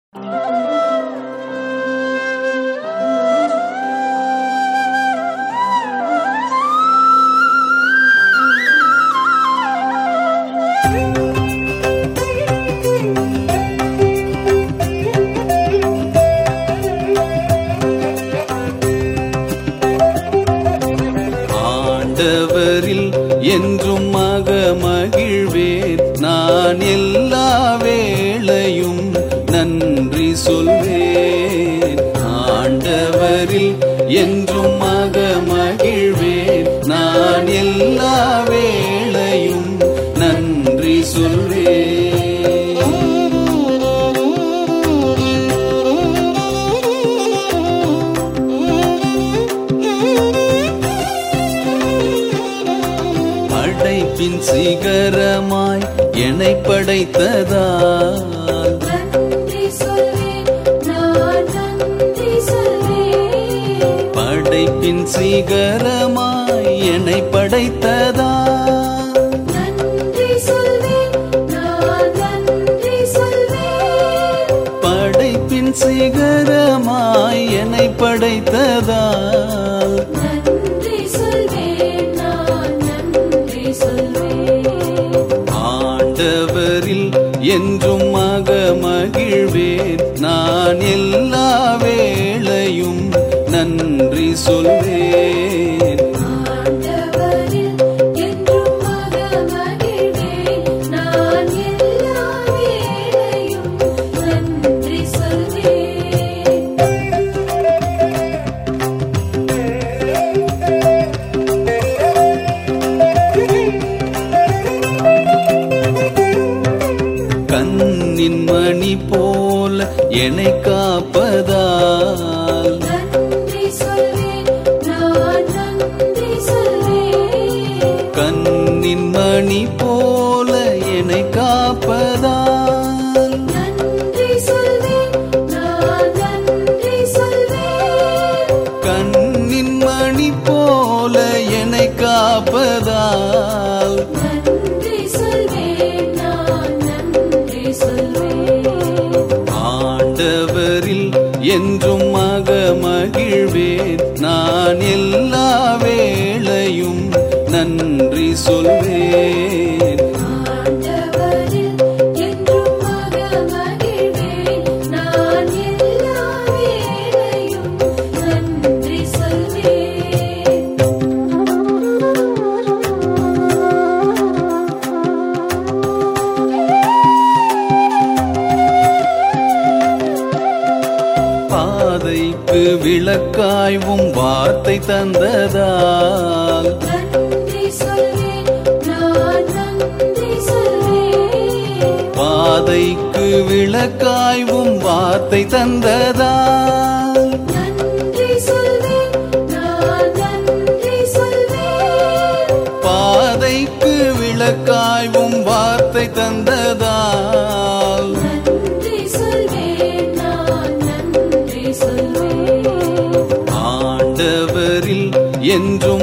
என்றும் மக மகிழ்வேன் நான் எல்லா வேளையும் நன்றி சொல்வேன் ஆண்டவரில் என்றும் மக மகிழ்வேன் நான் எல்லா வேளையும் நன்றி சொல்வேன் படைப்பின் சிகரமாய் என்னை படைத்ததால் நன்றி சொல்வேன் நான் நன்றி சொல்வேன் படைப்பின் சிகரமாய் என்னை படைத்ததால் நன்றி சொல்வேன் நான் நன்றி சொல்வேன் படைப்பின் சிகரமாய் என்னை படைத்ததால் நன்றி சொல்வேன் நான் நன்றி சொல்வேன் ஆண்டவரில் என்றும் மக மகிழ்வேன் நான் எல்லா வேளையும் நன்றி சொல்வேன் ஆண்டவரில் என்றும் மக மகிழ்வேன் நான் எல்லா வேளையும் நன்றி சொல்வேன் கண்ணின் மணி போல என்னை காப்பதால் நன்றி சொல்வேன் நான் நன்றி சொல்வேன் கண்ணின் மணி போல என்னை காப்பதால் நன்றி சொல்வேன் நான் நன்றி சொல்வேன் கண்ணின் மணி போல என்னை காப்பதால் நன்றி சொல்வேன் நான் நன்றி சொல்வேன் ஆண்டவரில் என்றும் மக மகிழ்வேன் நான் எல்லா வேளையும் நன்றி சொல்வேன் ஆண்டவரில் என்றும் மக மகிழ்வேன் நான் எல்லா வேளையும் நன்றி பாதைக்கு விளக்காய்வும் வார்த்தை தந்ததால் நன்றி சொல்வேன் நான் நன்றி சொல்வேன் பாதைக்கு விளக்காய்வும் வார்த்தை தந்ததால் நன்றி சொல்வேன் நான் நன்றி சொல்வேன் பாதைக்கு விளக்காய்வும் வார்த்தை தந்ததால் நன்றி சொல்வேன் நான் நன்றி சொல்வேன் ஆண்டவரில் என்றும்